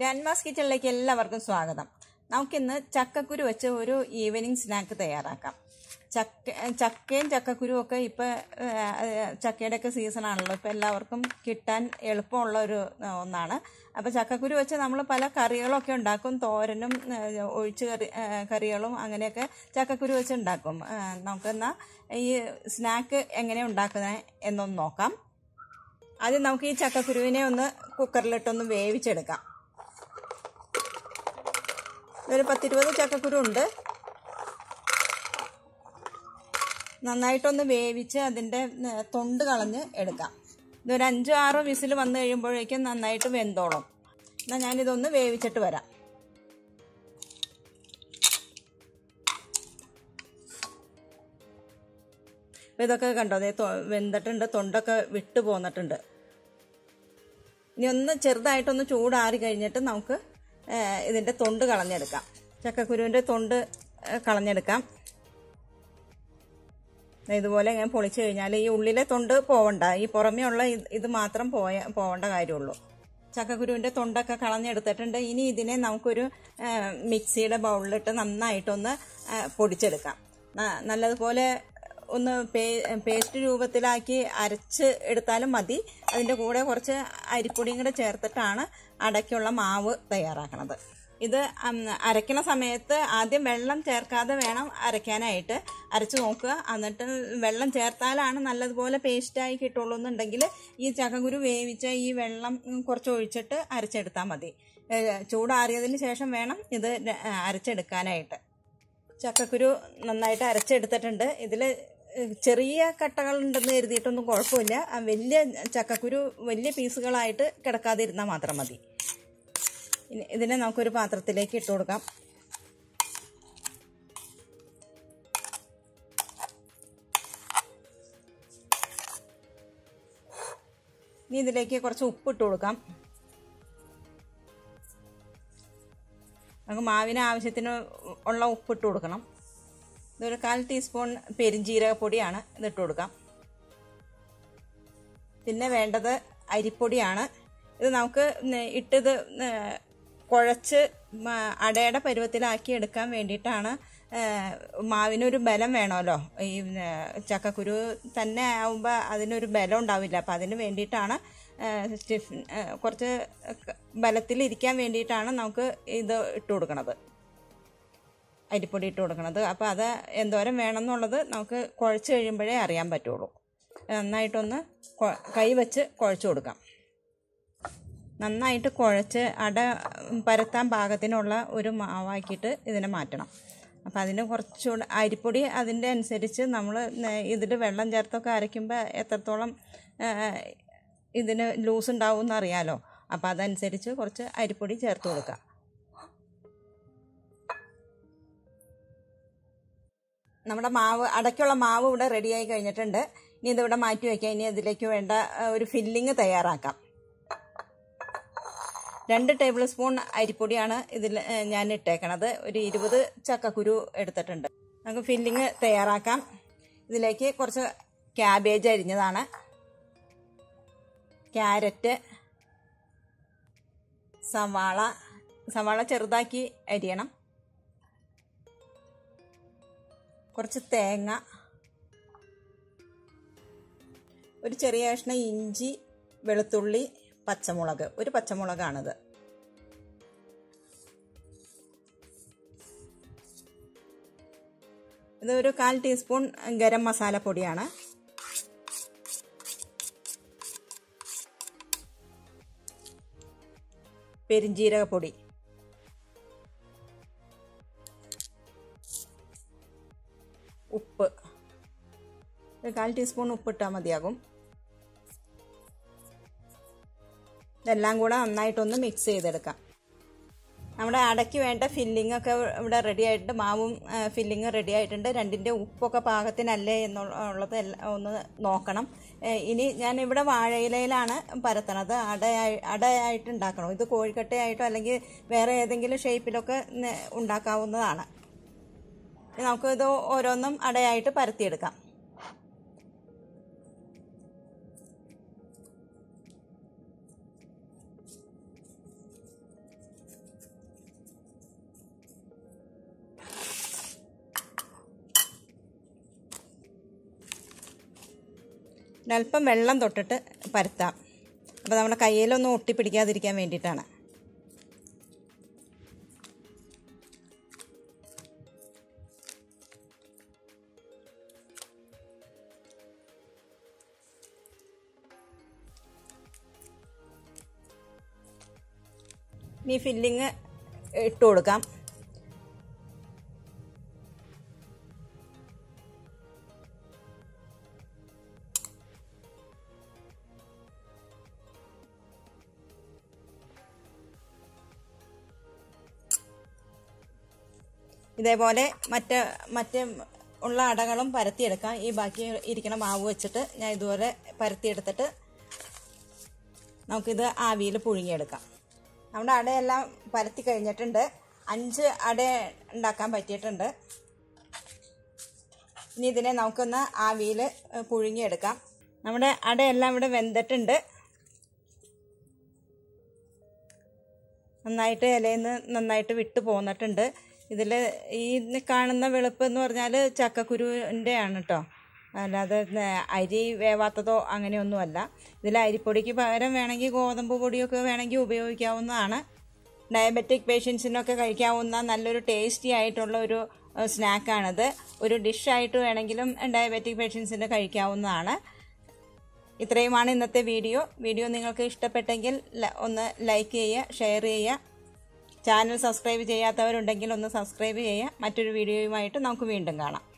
grand mass കിച്ചണിലേക്ക് എല്ലാവർക്കും സ്വാഗതം നമുക്കിന്ന് ചക്കക്കുരു വെച്ച് ഒരു ഈവനിങ് സ്നാക്ക് തയ്യാറാക്കാം ചക്ക ചക്കയും ചക്കക്കുരും ഒക്കെ ഇപ്പം ചക്കയുടെ ഒക്കെ സീസണാണല്ലോ ഇപ്പം എല്ലാവർക്കും കിട്ടാൻ എളുപ്പമുള്ള ഒരു ആ, ഒന്നാണ് അപ്പോൾ ചക്കക്കുരു വെച്ച് നമ്മൾ പല കറികളൊക്കെ ഉണ്ടാക്കും തോരനും ആ, ഒഴിച്ച് കറി ആ, കറികളും അങ്ങനെയൊക്കെ ചക്കക്കുരു വെച്ച് ഉണ്ടാക്കും ആ, നമുക്കെന്നാൽ ഈ സ്നാക്ക് എങ്ങനെ ഉണ്ടാക്കുന്നത് എന്നൊന്ന് നോക്കാം ആദ്യം നമുക്ക് ഈ ചക്കക്കുരുവിനെ ഒന്ന് കുക്കറിലിട്ടൊന്ന് വേവിച്ചെടുക്കാം ഒരു പത്തിരുപത് ചക്കക്കുരു ഉണ്ട് നന്നായിട്ടൊന്ന് വേവിച്ച് അതിൻ്റെ ഏ, തൊണ്ട് കളഞ്ഞ് എടുക്കാം ഇതൊരു അഞ്ചോ ആറോ വിസിൽ വന്നു കഴിയുമ്പോഴേക്കും നന്നായിട്ട് വെന്തോളും എന്നാൽ ഞാനിതൊന്ന് വേവിച്ചിട്ട് വരാം അപ്പോൾ ഇതൊക്കെ കണ്ടോ അതേ വെന്തിട്ടുണ്ട് തൊണ്ടൊക്കെ വിട്ടു പോന്നിട്ടുണ്ട് ഇനി ഒന്ന് ചെറുതായിട്ടൊന്ന് ചൂടാറി കഴിഞ്ഞിട്ട് നമുക്ക് ഏ, ഇതിൻ്റെ തൊണ്ട് കളഞ്ഞെടുക്കാം ചക്കക്കുരുവിൻ്റെ തൊണ്ട് ഏ, കളഞ്ഞെടുക്കാം ദേ ഇതുപോലെ ഞാൻ പൊളിച്ചു കഴിഞ്ഞാൽ ഈ ഉള്ളിലെ തൊണ്ട് പോവണ്ട ഈ പുറമേ ഉള്ള ഇത് ഇത് മാത്രം പോയ പോവേണ്ട കാര്യമുള്ളൂ ചക്കക്കുരുവിൻ്റെ തൊണ്ടൊക്കെ കളഞ്ഞെടുത്തിട്ടുണ്ട് ഇനി ഇതിനെ നമുക്കൊരു ആ, മിക്സിയുടെ ബൗളിലിട്ട് നന്നായിട്ടൊന്ന് ആ, പൊടിച്ചെടുക്കാം ന- നല്ലതുപോലെ ഒന്ന് പേ പേസ്റ്റ് രൂപത്തിലാക്കി അരച്ച് എടുത്താലും മതി അതിൻ്റെ കൂടെ കുറച്ച് അരിപ്പൊടിയും കൂടെ ചേർത്തിട്ടാണ് അടയ്ക്കുള്ള മാവ് തയ്യാറാക്കണത് ഇത് ഉം, അരയ്ക്കണ സമയത്ത് ആദ്യം വെള്ളം ചേർക്കാതെ വേണം അരയ്ക്കാനായിട്ട് അരച്ച് നോക്കുക എന്നിട്ട് വെള്ളം ചേർത്താലാണ് നല്ലതുപോലെ പേസ്റ്റായി കിട്ടുള്ളൂ എന്നുണ്ടെങ്കിൽ ഈ ചക്കക്കുരു വേവിച്ച ഈ വെള്ളം ഉം, കുറച്ച് ഒഴിച്ചിട്ട് അരച്ചെടുത്താൽ മതി ഏ, ചൂടാറിയതിന് ശേഷം വേണം ഇത് ര- അരച്ചെടുക്കാനായിട്ട് ചക്കക്കുരു നന്നായിട്ട് അരച്ചെടുത്തിട്ടുണ്ട് ഇതിൽ ചെറിയ കട്ടകളുണ്ടെന്ന് കരുതിയിട്ടൊന്നും കുഴപ്പമില്ല ആ വലിയ ചക്കക്കുരു വലിയ പീസുകളായിട്ട് കിടക്കാതിരുന്നാൽ മാത്രം മതി ഇനി ഇതിനെ നമുക്കൊരു പാത്രത്തിലേക്ക് ഇട്ട് കൊടുക്കാം ഇനി ഇതിലേക്ക് കുറച്ച് ഉപ്പ് ഇട്ട് കൊടുക്കാം നമുക്ക് മാവിന് ആവശ്യത്തിന് ഉള്ള ഉപ്പിട്ട് കൊടുക്കണം ഇതൊരു കാൽ ടീസ്പൂൺ പെരിഞ്ജീരകപ്പൊടിയാണ് ഇതിട്ട് കൊടുക്കാം പിന്നെ വേണ്ടത് അരിപ്പൊടിയാണ് ഇത് നമുക്ക് ന- ഇട്ടിത് ന- കുഴച്ച് മ- അടയുടെ പരുവത്തിലാക്കി എടുക്കാൻ വേണ്ടിയിട്ടാണ് ആ, മാവിനൊരു ബലം വേണമല്ലോ ഈ ആ, ചക്കക്കുരു തന്നെ ആവുമ്പോൾ അതിനൊരു ബലം ഉണ്ടാവില്ല അപ്പം അതിന് വേണ്ടിയിട്ടാണ് ആ, സ്റ്റിഫ് ആ, കുറച്ച് ക- ബലത്തിലിരിക്കാൻ വേണ്ടിയിട്ടാണ് നമുക്ക് ഇത് ഇട്ട് കൊടുക്കണത് അരിപ്പൊടി ഇട്ട് കൊടുക്കണത് അപ്പോൾ അത് എന്തോരം വേണമെന്നുള്ളത് നമുക്ക് കുഴച്ച് കഴിയുമ്പോഴേ അറിയാൻ പറ്റുള്ളൂ നന്നായിട്ടൊന്ന് കൊ- കൈ വെച്ച് കുഴച്ച് കൊടുക്കാം നന്നായിട്ട് കുഴച്ച് അട പരത്താൻ പാകത്തിനുള്ള ഒരു മാവാക്കിയിട്ട് ഇതിനെ മാറ്റണം അപ്പം അതിന് കുറച്ചുകൂടെ അരിപ്പൊടി അതിൻ്റെ അനുസരിച്ച് നമ്മൾ ഇതിൽ വെള്ളം ചേർത്തൊക്കെ അരയ്ക്കുമ്പോൾ എത്രത്തോളം ആ, ഇതിന് ലൂസ് ഉണ്ടാവും എന്നറിയാലോ അപ്പോൾ അതനുസരിച്ച് കുറച്ച് അരിപ്പൊടി ചേർത്ത് കൊടുക്കുക നമ്മുടെ മാവ് അടയ്ക്കുള്ള മാവ് ഇവിടെ റെഡിയായി കഴിഞ്ഞിട്ടുണ്ട് ഇനി ഇതിവിടെ മാറ്റി വയ്ക്കാം ഇനി അതിലേക്ക് വേണ്ട ആ, ഒരു ഫില്ലിങ് തയ്യാറാക്കാം രണ്ട് ടേബിൾ സ്പൂൺ അരിപ്പൊടിയാണ് ഇതിൽ ഏ, ഞാൻ ഇട്ടേക്കണത് ഒരു ഇരുപത് ചക്കക്കുരു എടുത്തിട്ടുണ്ട് നമുക്ക് ഫില്ലിങ് തയ്യാറാക്കാം ഇതിലേക്ക് കുറച്ച് ക്യാബേജ് അരിഞ്ഞതാണ് ക്യാരറ്റ് സവാള സവാള ചെറുതാക്കി അരിയണം കുറച്ച് തേങ്ങ ഒരു ചെറിയ കഷ്ണം ഇഞ്ചി വെളുത്തുള്ളി പച്ചമുളക് ഒരു പച്ചമുളകാണിത് ഇത് ഒരു കാൽ ടീസ്പൂൺ ഗരം മസാല പൊടിയാണ് പെരിഞ്ജീരകപ്പൊടി ഉപ്പ് ഒരു കാൽ ടീസ്പൂൺ ഉപ്പിട്ടാൽ മതിയാകും ഇതെല്ലാം കൂടെ നന്നായിട്ടൊന്ന് മിക്സ് ചെയ്തെടുക്കാം നമ്മുടെ അടയ്ക്ക് വേണ്ട ഫില്ലിംഗ് ഒക്കെ ഇവിടെ റെഡി ആയിട്ടുണ്ട് മാവും ഫില്ലിങ് റെഡി ആയിട്ടുണ്ട് രണ്ടിൻ്റെ ഉപ്പൊക്കെ പാകത്തിനല്ലേ എന്നുള്ളത് എല്ലാം ഒന്ന് നോക്കണം ഏ, ഇനി ഞാൻ ഇവിടെ വാഴയിലയിലാണ് പരത്തണത് അടയായി അടയായിട്ട് ഉണ്ടാക്കണം ഇത് കോഴിക്കട്ടയായിട്ടോ അല്ലെങ്കിൽ വേറെ ഏതെങ്കിലും ഷേപ്പിലൊക്കെ ന- ഉണ്ടാക്കാവുന്നതാണ് ഇനി നമുക്കിത് ഓരോന്നും അടയായിട്ട് പരത്തിയെടുക്കാം ഒരല്പം വെള്ളം തൊട്ടിട്ട് പരത്താം അപ്പോൾ നമ്മുടെ കയ്യിലൊന്നും ഒട്ടിപ്പിടിക്കാതിരിക്കാൻ വേണ്ടിയിട്ടാണ് ഇനി ഫില്ലിങ് ഇട്ട് കൊടുക്കാം ഇതേപോലെ മറ്റ് മറ്റ് ഉള്ള അടകളും പരത്തിയെടുക്കാം ഈ ബാക്കി ഇരിക്കണ മാവ് വെച്ചിട്ട് ഞാൻ ഇതുപോലെ പരത്തിയെടുത്തിട്ട് നമുക്കിത് ആവിയിൽ പുഴുങ്ങിയെടുക്കാം നമ്മുടെ അടയെല്ലാം പരത്തി കഴിഞ്ഞിട്ടുണ്ട് അഞ്ച് അട ഉണ്ടാക്കാൻ പറ്റിയിട്ടുണ്ട് ഇനി ഇതിനെ നമുക്കൊന്ന് ആവിയിൽ പുഴുങ്ങിയെടുക്കാം നമ്മുടെ അടയെല്ലാം ഇവിടെ വെന്തിട്ടുണ്ട് നന്നായിട്ട് ഇലയിൽ നിന്ന് നന്നായിട്ട് വിട്ട് പോന്നിട്ടുണ്ട് ഇതിൽ ഈ കാണുന്ന വെളുപ്പ് എന്ന് പറഞ്ഞാൽ ചക്കക്കുരുവിൻ്റെ ആണ് കേട്ടോ അല്ലാതെ അരി വേവാത്തതോ അങ്ങനെയൊന്നുമല്ല ഇതിൽ അരിപ്പൊടിക്ക് പകരം വേണമെങ്കിൽ ഗോതമ്പ് പൊടിയൊക്കെ വേണമെങ്കിൽ ഉപയോഗിക്കാവുന്നതാണ് ഡയബറ്റിക് പേഷ്യൻസിനൊക്കെ കഴിക്കാവുന്ന നല്ലൊരു ടേസ്റ്റി ആയിട്ടുള്ള ഒരു സ്നാക്കാണിത് ഒരു ഡിഷായിട്ട് വേണമെങ്കിലും ഡയബറ്റിക് പേഷ്യൻസിന് കഴിക്കാവുന്നതാണ് ഇത്രയുമാണ് ഇന്നത്തെ വീഡിയോ വീഡിയോ നിങ്ങൾക്ക് ഇഷ്ടപ്പെട്ടെങ്കിൽ ഒന്ന് ലൈക്ക് ചെയ്യുക ഷെയർ ചെയ്യുക ചാനൽ സബ്സ്ക്രൈബ് ചെയ്യാത്തവരുണ്ടെങ്കിൽ ഒന്ന് സബ്സ്ക്രൈബ് ചെയ്യുക മറ്റൊരു വീഡിയോയുമായിട്ട് നമുക്ക് വീണ്ടും കാണാം